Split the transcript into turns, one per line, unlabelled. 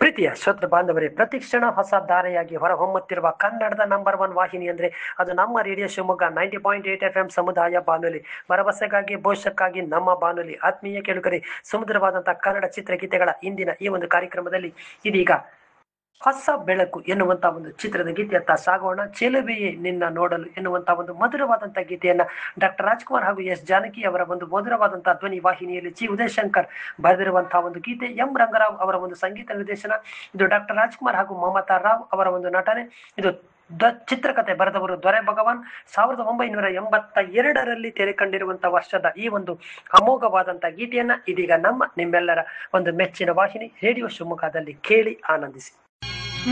ಪ್ರೀತಿಯ ಶ್ರೋತೃ ಬಾಂಧವರೇ ಪ್ರತಿಕ್ಷಣ ಹೊಸ ಧಾರೆಯಾಗಿ ಹೊರಹೊಮ್ಮುತ್ತಿರುವ ಕನ್ನಡದ ನಂಬರ್ ಒನ್ ವಾಹಿನಿ ಅಂದ್ರೆ ಅದು ನಮ್ಮ radio Shivamogga ninety point eight F M ಸಮುದಾಯ ಬಾನುಲಿ ಭರವಸೆಗಾಗಿ ಭವಿಷ್ಯಕ್ಕಾಗಿ ನಮ್ಮ ಬಾನುಲಿ ಆತ್ಮೀಯ ಕೇಳುಗರೆ ಸುಮಧುರವಾದಂತಹ ಕನ್ನಡ ಚಿತ್ರಗೀತೆಗಳ ಇಂದಿನ ಈ ಒಂದು ಕಾರ್ಯಕ್ರಮದಲ್ಲಿ ಇದೀಗ ಹೊಸ ಬೆಳಕು ಎನ್ನುವಂತ ಒಂದು ಚಿತ್ರದ ಗೀತೆಯತ್ತ ಸಾಗೋಣ ಚೆಲುವೆಯೇ ನಿನ್ನ ನೋಡಲು ಎನ್ನುವಂತ ಒಂದು ಮಧುರವಾದಂತಹ ಗೀತೆಯನ್ನ ಡಾಕ್ಟರ್ ರಾಜ್ಕುಮಾರ್ ಹಾಗೂ ಎಸ್ ಜಾನಕಿ ಅವರ ಒಂದು ಮಧುರವಾದಂತಹ ಧ್ವನಿ ವಾಹಿನಿಯಲ್ಲಿ ಜಿ ಉದಯಶಂಕರ್ ಬರೆದಿರುವಂತಹ ಒಂದು ಗೀತೆ ಎಂ ರಂಗರಾವ್ ಅವರ ಒಂದು ಸಂಗೀತ ನಿರ್ದೇಶನ ಇದು ಡಾಕ್ಟರ್ ರಾಜ್ಕುಮಾರ್ ಹಾಗೂ ಮಮತಾ ರಾವ್ ಅವರ ಒಂದು ನಟನೆ ಇದು ದ ಚಿತ್ರಕಥೆ ಬರೆದವರು ದೊರೆ ಭಗವಾನ್ ಸಾವಿರದ ಒಂಬೈನೂರ ಎಂಬತ್ತ ಎರಡರಲ್ಲಿ ತೆರೆ ಕಂಡಿರುವಂತಹ ವರ್ಷದ ಈ ಒಂದು ಅಮೋಘವಾದಂತಹ ಗೀತೆಯನ್ನ ಇದೀಗ ನಮ್ಮ ನಿಮ್ಮೆಲ್ಲರ ಒಂದು ಮೆಚ್ಚಿನ ವಾಹಿನಿ ರೇಡಿಯೋ ಶಿವಮೊಗ್ಗದಲ್ಲಿ ಕೇಳಿ ಆನಂದಿಸಿ